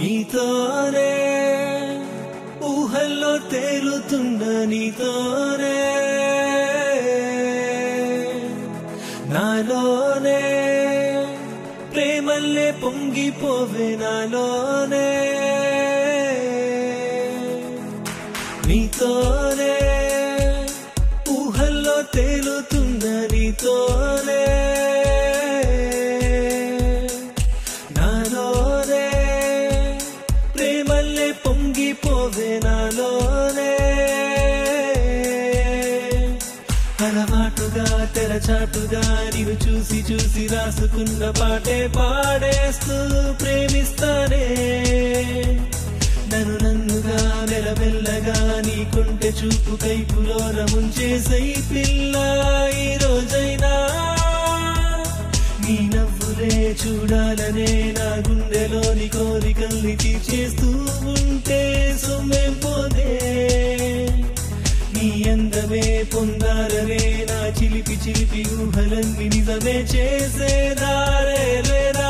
నీతోనే ఊహల్లో తేలుతున్న నీతోనే నాలోనే ప్రేమల్లే పొంగిపోవే నాలోనే నీతోనే ఊహల్లో తేలుతున్న నీతోనే నాలోనే ప్రేమల్లే పొంగిపోవే నాలోనే అలవాటుగా తెరచాటుగా నిన్ను చూసి చూసి రాసుకున్న పాటే పాడేస్తూ ప్రేమిస్తానే నన్ను నన్నుగా మెల్లమెల్లగా నీకుంటే చూపు కైపులోన ముంచేసై పిల్ల ఈ రోజైనా నీ నవ్వులే చూడాలనే నా గుండెలోని కోరికల్ని తీర్చేస్తూ ఉంటే సొమ్మేం పోదే నీ అందమే పొందాలనే నా చిలిపి చిలిపి ఊహలన్నీ నిజమే చేసేదారే లేరా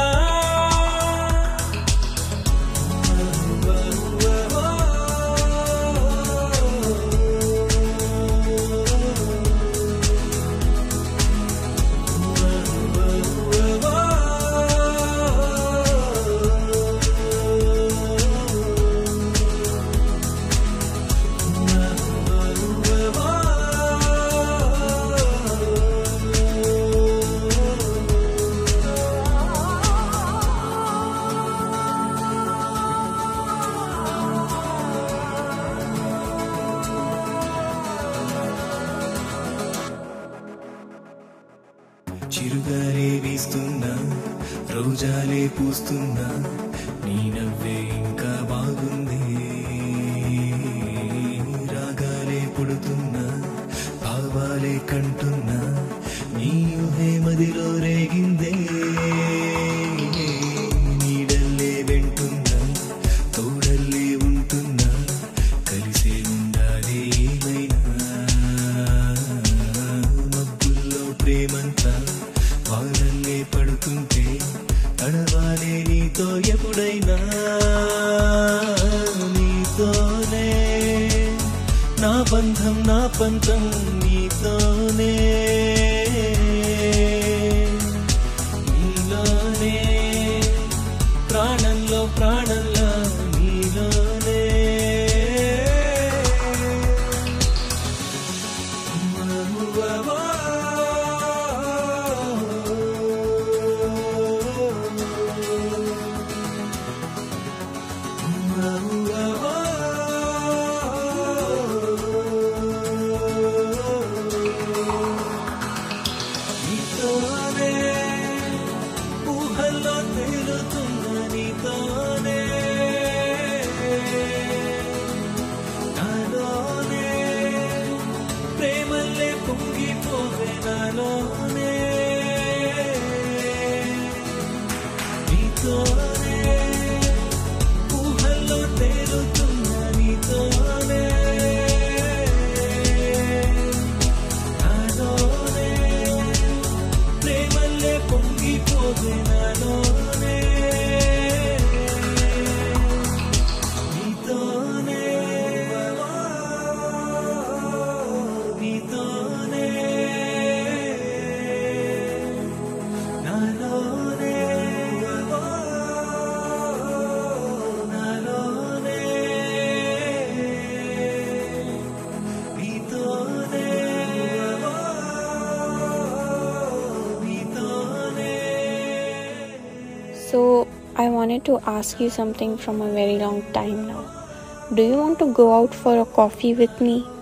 చిరుగాలే వీస్తున్నా రోజాలే పూస్తున్నా నీ నవ్వే ఇంకా బాగుంది రాగాలే పుడుతున్నా భావాలే కంటున్నా నీ ఊహే మదిలో రేగిందే నీడల్లే వెంటున్నా తోడల్లే ఉంటున్నా కలిసే ఉండాలి ఏమైనా మబ్బుల్లో ప్రేమంతా వానల్లే పడుతుంటే తడవాలే నీతో ఎప్పుడైనా నీతోనే నా బంధం నా పంతం నీతోనే నీలోనే ప్రాణంలో ప్రాణంలో నీలోనే నీతోనే ఊహల్లో తేలుతున్న నీతోనే నాలోనే ప్రేమల్లే పొంగిపోవే నాలోనే నీతోనే ఊహల్లో తేలుతున్న నీతోనే నాలోనే ప్రేమల్లే పొంగిపోవే నాలోనే నీతోనే నీతోనే నాలోనే నాలోనే నీతోనే నీతోనే So, I wanted to ask you something from a very long time now. Do you want to go out for a coffee with me?